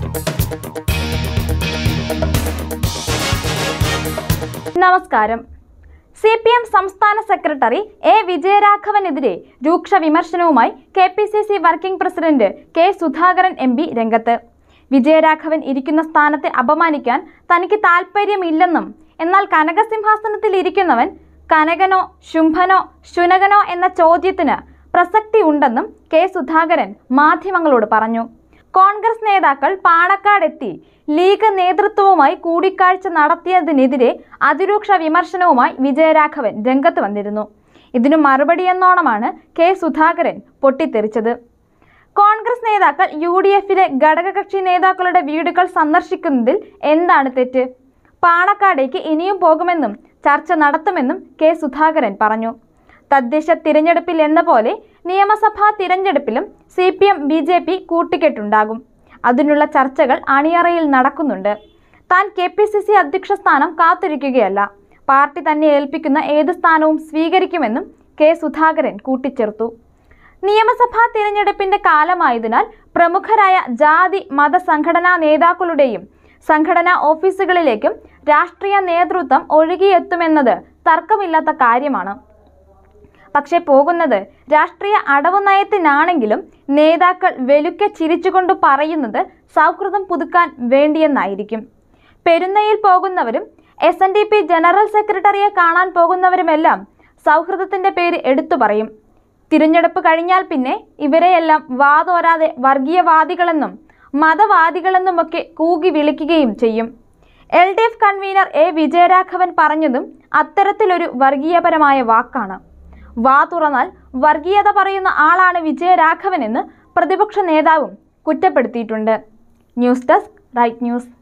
നമസ്കാരം C P M സംസ്ഥാന secretary A വിജയരാഘവനെതിരെ രൂക്ഷ വിമർശനവുമായി K P C C working president K Sudhakaran M P രംഗത്ത് വിജയരാഘവൻ ഇരിക്കുന്ന സ്ഥാനത്തെ അപമാനിക്കാൻ തനിക്ക് താൽപ്പര്യമില്ലെന്നും എന്നാൽ കനകസിംഹാസനത്തിൽ ഇരിക്കുന്നവൻ കനകനോ ശുംഭനോ ശുനകനോ എന്ന ചോദ്യത്തിന് പ്രസക്തി ഉണ്ടെന്നും കെ സുധാകരൻ മാധ്യമങ്ങളോട് പറഞ്ഞു കോൺഗ്രസ് നേതാക്കൾ പാണക്കാടെത്തി ലീഗ് നേതൃത്വവുമായി കൂടിക്കാഴ്ച നടത്തിയതിനെതിരെ അതിരൂക്ഷ വിമർശനവുമായി വിജയരാഘവൻ രംഗത്ത് വന്നിരുന്നു ഇതിനു മറുപടിയെന്നോണമാണ് കെ സുധാകരൻ പൊട്ടിത്തെറിച്ചത് കോൺഗ്രസ് നേതാക്കൾ യു ഡി എഫിലെ ഘടകകക്ഷി നേതാക്കളുടെ വീടുകൾ സന്ദർശിക്കുന്നതിൽ എന്താണ് തെറ്റ് പാണക്കാടേക്ക് ഇനിയും പോകുമെന്നും ചർച്ച നടത്തുമെന്നും കെ സുധാകരൻ പറഞ്ഞു തദ്ദേശ തിരഞ്ഞെടുപ്പിൽ എന്ന പോലെ നിയമസഭാ തിരഞ്ഞെടുപ്പിലും C P M B J P കൂട്ടിക്കെട്ടുണ്ടാകും അതിനുള്ള ചർച്ചകൾ അണിയറയിൽ നടക്കുന്നുണ്ട് താൻ കെ പി സി സി അധ്യക്ഷ സ്ഥാനം കാത്തിരിക്കുകയല്ല പാർട്ടി തന്നെ ഏൽപ്പിക്കുന്ന ഏത് സ്ഥാനവും സ്വീകരിക്കുമെന്നും കെ സുധാകരൻ കൂട്ടിച്ചേർത്തു നിയമസഭാ തിരഞ്ഞെടുപ്പിന്റെ കാലമായതിനാൽ പ്രമുഖരായ ജാതി മത സംഘടനാ നേതാക്കളുടെയും സംഘടനാ ഓഫീസുകളിലേക്കും രാഷ്ട്രീയ നേതൃത്വം ഒഴുകിയെത്തുമെന്നത് തർക്കമില്ലാത്ത കാര്യമാണ് പക്ഷേ പോകുന്നത് രാഷ്ട്രീയ അടവ് നയത്തിനാണെങ്കിലും നേതാക്കൾ വെലുക്കെ ചിരിച്ചുകൊണ്ട് പറയുന്നത് സൗഹൃദം പുതുക്കാൻ വേണ്ടിയെന്നായിരിക്കും പെരുന്നയിൽ പോകുന്നവരും S N D P general സെക്രട്ടറിയെ കാണാൻ പോകുന്നവരുമെല്ലാം സൗഹൃദത്തിന്റെ പേര് എടുത്തു പറയും തിരഞ്ഞെടുപ്പ് കഴിഞ്ഞാൽ പിന്നെ ഇവരെയെല്ലാം വാതോരാതെ വർഗീയവാദികളെന്നും മതവാദികളെന്നുമൊക്കെ കൂകി വിളിക്കുകയും ചെയ്യും L D F convener A Vijayaraghavan പറഞ്ഞതും അത്തരത്തിലൊരു വർഗീയപരമായ വാക്കാണ് വാ തുറന്നാൽ വർഗീയത പറയുന്ന ആളാണ് വിജയരാഘവനെന്ന് പ്രതിപക്ഷ നേതാവും കുറ്റപ്പെടുത്തിയിട്ടുണ്ട് ന്യൂസ് ഡെസ്ക് റൈറ്റ് ന്യൂസ്